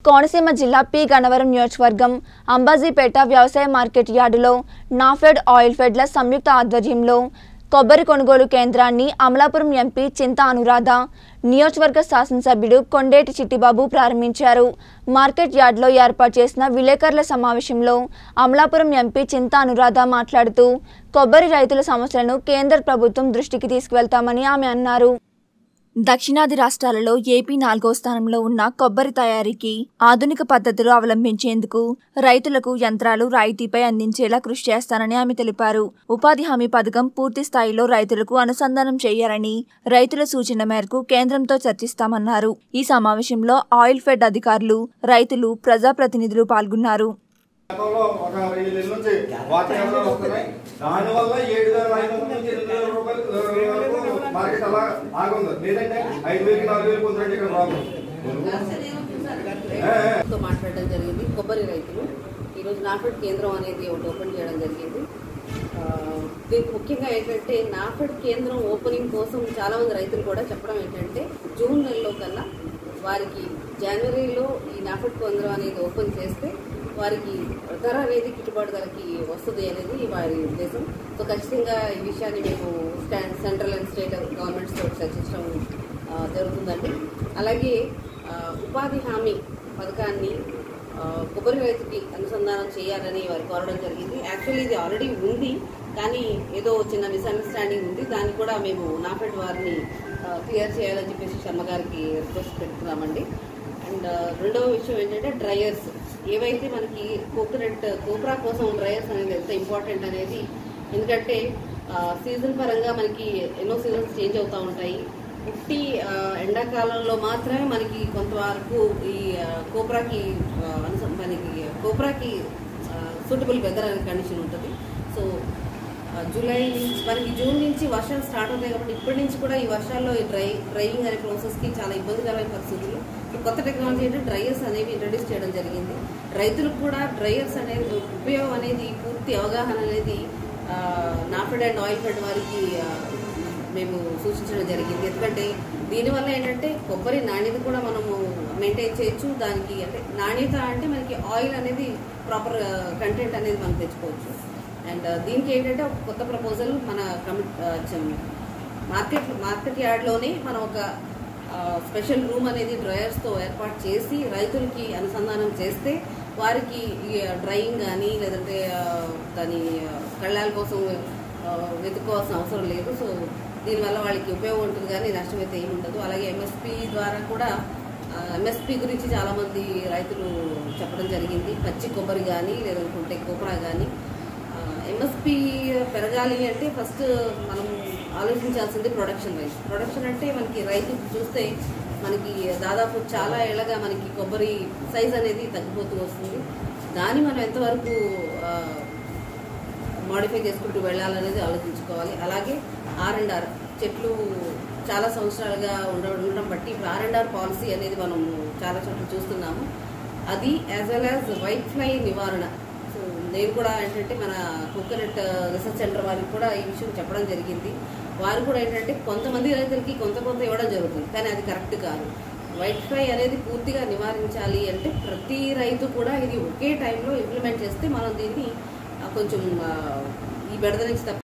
కోనసీమ జిల్లా పి గన్నవరం నియోజకవర్గం అంబాజీపేట వ్యవసాయ మార్కెట్ యార్డులో నాఫెడ్ ఆయిల్ ఫెడ్ల సంయుక్త ఆధ్వర్యంలో కొబ్బరి కొనుగోలు కేంద్రాన్ని అమలాపురం ఎంపీ చింత అనురాధ నియోజకవర్గ శాసనసభ్యుడు కొండేటి చిట్టిబాబు ప్రారంభించారు మార్కెట్ యార్డ్లో ఏర్పాటు చేసిన విలేకరుల సమావేశంలో అమలాపురం ఎంపీ చింత అనురాధ మాట్లాడుతూ కొబ్బరి రైతుల సమస్యలను కేంద్ర ప్రభుత్వం దృష్టికి తీసుకువెళ్తామని ఆమె అన్నారు దక్షిణాది రాష్ట్రాలలో ఏపీ నాలుగో స్థానంలో ఉన్న కొబ్బరి తయారీకి ఆధునిక పద్ధతులు అవలంబించేందుకు రైతులకు యంత్రాలు రాయితీపై అందించేలా కృషి చేస్తానని ఆమె తెలిపారు ఉపాధి హామీ పథకం పూర్తి స్థాయిలో రైతులకు అనుసంధానం చేయాలని రైతుల సూచన మేరకు కేంద్రంతో చర్చిస్తామన్నారు ఈ సమావేశంలో ఆయిల్ ఫెడ్ అధికారులు రైతులు ప్రజాప్రతినిధులు పాల్గొన్నారు గతంలో ఒక వెయ్యి నెలల నుంచి వాతావరణం వస్తున్నాయి దానివల్ల ఏడు వేల ఐదు వందల నుంచి ఎనిమిది వేల రూపాయలు ఆ, వరకు మార్కెట్ అలా ఆగుంది లేదంటే ఐదు వేలకి నాలుగు వేలు పొందండి ఇక్కడ రాదు ఏ, ఏ. తో మాట్లాడడం జరిగింది కొబ్బరి రైతులు ఈరోజు నాఫెడ్ కేంద్రం అనేది ఒకటి ఓపెన్ చేయడం జరిగింది ఆ, దీనికి ముఖ్యంగా ఏంటంటే నాఫెడ్ కేంద్రం ఓపెనింగ్ కోసం చాలా మంది రైతులు కూడా చెప్పడం ఏంటంటే జూన్ నెలలో కల్లా వారికి జనవరిలో ఈ నాఫెడ్ కేంద్రం అనేది ఓపెన్ చేస్తే వారికి ధర అనేది గిట్టుబాటు ధరకి వస్తుంది అనేది వారి ఉద్దేశం సో ఖచ్చితంగా ఈ విషయాన్ని మేము stand central and state governments తో చర్చించడం ఆ, జరుగుతుందండి అలాగే ఆ, ఉపాధి హామీ పథకాన్ని ఆ, కొబ్బరి రైతుకి అనుసంధానం చేయాలని వారు కోరడం జరిగింది యాక్చువల్లీ ఇది ఆల్రెడీ ఉంది కానీ ఏదో చిన్న మిస్అండర్స్టాండింగ్ ఉంది దాన్ని కూడా మేము నాఫెడ్ వారిని క్లియర్ చేయాలని చెప్పేసి శర్మ గారికి రిక్వెస్ట్ పెడుతున్నామండి అండ్ రెండవ విషయం ఏంటంటే డ్రయర్స్ ఏవైతే మనకి కోకోనట్ కోబ్రా కోసం డ్రయర్స్ అనేది ఎంత ఇంపార్టెంట్ అనేది ఎందుకంటే సీజన్ పరంగా మనకి ఎన్నో సీజన్స్ చేంజ్ అవుతూ ఉంటాయి ఉట్టి ఆ, ఎండాకాలంలో మాత్రమే మనకి కొంతవరకు ఈ ఆ, కోబ్రాకి ఆ, అనుస- మనకి కోబ్రాకి సూటబుల్ వెదర్ అనే కండిషన్ ఉంటుంది సో ఆ, జూలై నుంచి- మనకి జూన్ నుంచి వర్షాలు స్టార్ట్ అవుతాయి కాబట్టి ఇప్పటి నుంచి కూడా ఈ వర్షాల్లో ఈ డ్రై డ్రైయింగ్ అనే ప్రాసెస్కి చాలా ఇబ్బందికరమైన పరిస్థితులు సో కొత్త టెక్నాలజీ అంటే డ్రైయర్స్ అనేవి ఇంట్రడ్యూస్ చేయడం జరిగింది రైతులకు కూడా డ్రైయర్స్ అనేది ఉపయోగం అనేది పూర్తి అవగాహన అనేది నాఫెడ్ అండ్ ఆయిల్ ఫెడ్ వారికి ఆ, మేము సూచించడం జరిగింది ఎందుకంటే దీనివల్ల ఏంటంటే కొబ్బరి నాణ్యత కూడా మనము మెయింటైన్ చేయొచ్చు దానికి అంటే నాణ్యత అంటే మనకి ఆయిల్ అనేది ప్రాపర్ కంటెంట్ అనేది మనం తెచ్చుకోవచ్చు అండ్ దీనికి ఏంటంటే ఒక కొత్త ప్రపోజల్ మన కమిట్ మార్కెట్ మార్కెట్ యార్డ్లోనే మనం ఒక స్పెషల్ రూమ్ అనేది డ్రయర్స్తో ఏర్పాటు చేసి రైతులకి అనుసంధానం చేస్తే వారికి ఈ డ్రైయింగ్ కానీ లేదంటే ఆ, దాని ఆ, కళ్ళాల కోసం ఆ, వెతుక్కోవాల్సిన అవసరం లేదు సో దీనివల్ల వాళ్ళకి ఉపయోగం ఉంటుంది కానీ నష్టం అయితే ఏమి ఉండదు అలాగే ఎంఎస్పి ద్వారా కూడా ఎంఎస్పి గురించి చాలామంది రైతులు చెప్పడం జరిగింది పచ్చి కొబ్బరి కానీ లేదనుకుంటే కోపరా కానీ ఎంఎస్పి పెరగాలి అంటే ఫస్ట్ మనం ఆలోచించాల్సింది ప్రొడక్షన్ వైజ్ ప్రొడక్షన్ అంటే మనకి రైతు చూస్తే మనకి దాదాపు చాలా ఏళ్ళగా మనకి కొబ్బరి సైజ్ అనేది తగ్గిపోతూ వస్తుంది దాన్ని మనం ఎంతవరకు మాడిఫై చేసుకుంటూ వెళ్ళాలనేది ఆలోచించుకోవాలి అలాగే ఆర్ అండ్ ఆర్ చెట్లు చాలా సంవత్సరాలుగా ఉండ ఉండడం బట్టి ఇప్పుడు ఆర్ అండ్ ఆర్ పాలసీ అనేది మనం చాలా చోట్ల చూస్తున్నాము అది as well as white fly నివారణ సో నేను కూడా ఏంటంటే మన కోకోనట్ రీసెర్చ్ సెంటర్ వారికి కూడా ఈ విషయం చెప్పడం జరిగింది వారు కూడా ఏంటంటే కొంతమంది రైతులకి కొంత కొంత ఇవ్వడం జరుగుతుంది కానీ అది కరెక్ట్ కాదు వైట్ ఫ్లై అనేది పూర్తిగా నివారించాలి అంటే ప్రతి రైతు కూడా ఇది ఒకే టైంలో ఇంప్లిమెంట్ చేస్తే మనం దీన్ని ఆ, కొంచెం ఆ, ఈ బెడద నుంచి తప్ప